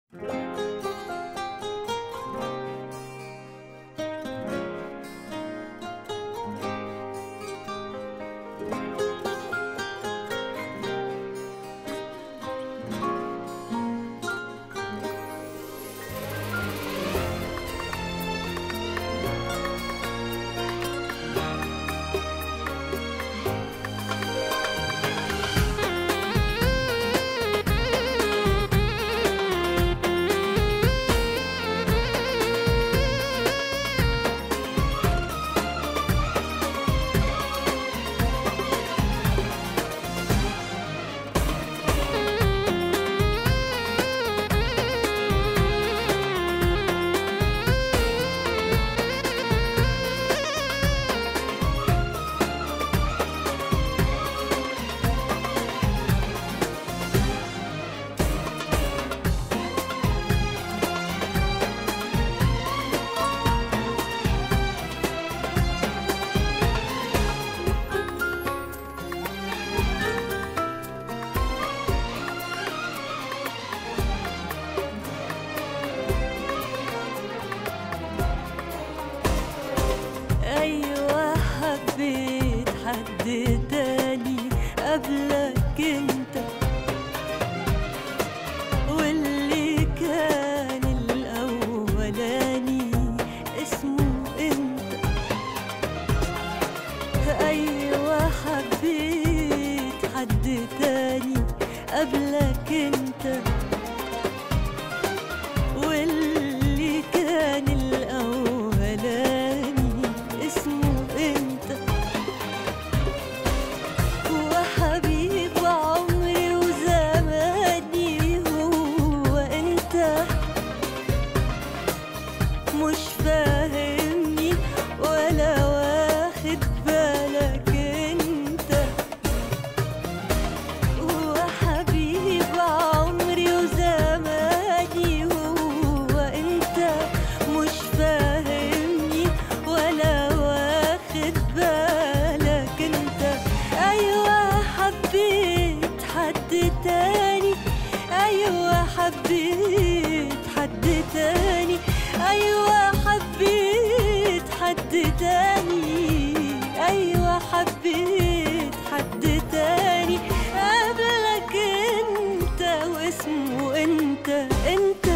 أيوة حبيت حد تاني قبلك انت واللي كان الأولاني اسمه انت أيوة حبيت حد تاني قبلك انت واللي كان الأولاني اسمه انت وحبيب عمري وزماني هو انت مش فاهمني ولا واخد بالك انت وحبيب عمري وزماني هو انت مش فاهمني ولا واخد بالك انت ايوه حبيت حد تاني ايوه حبيت حد تاني ايوه حبيت حد تاني ايوه حبيت حد تاني قبلك انت واسمه انت انت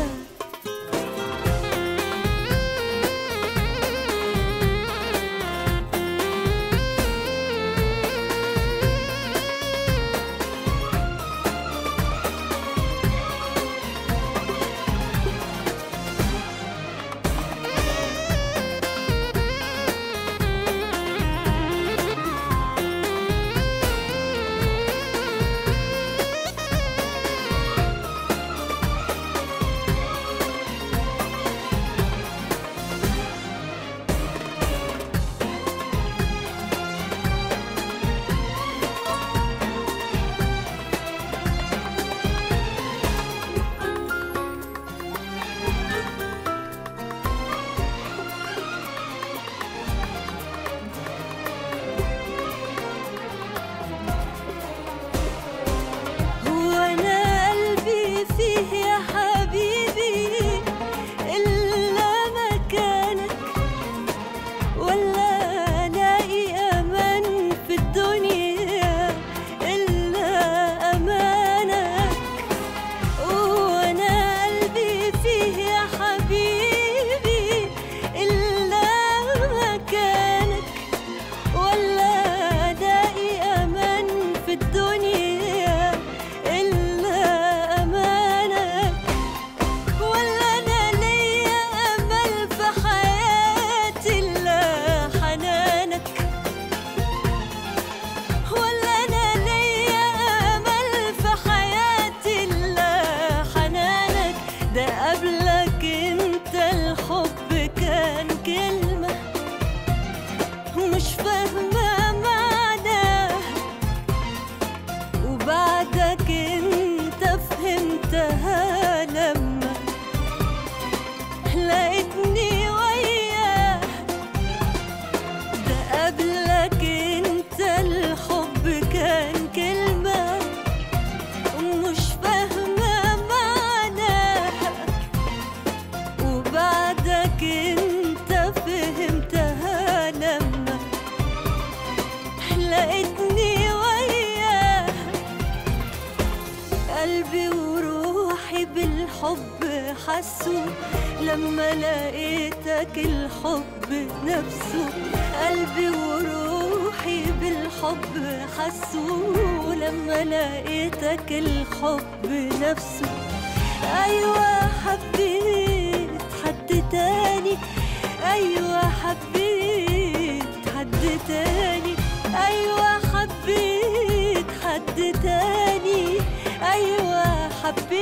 بالحب حسوا لما لقيتك الحب نفسه قلبي وروحي بالحب حسوا لما لقيتك الحب نفسه أيوة حبيت حد تاني أيوة حبيت حد تاني أيوة حبيت حد تاني أيوة حبيت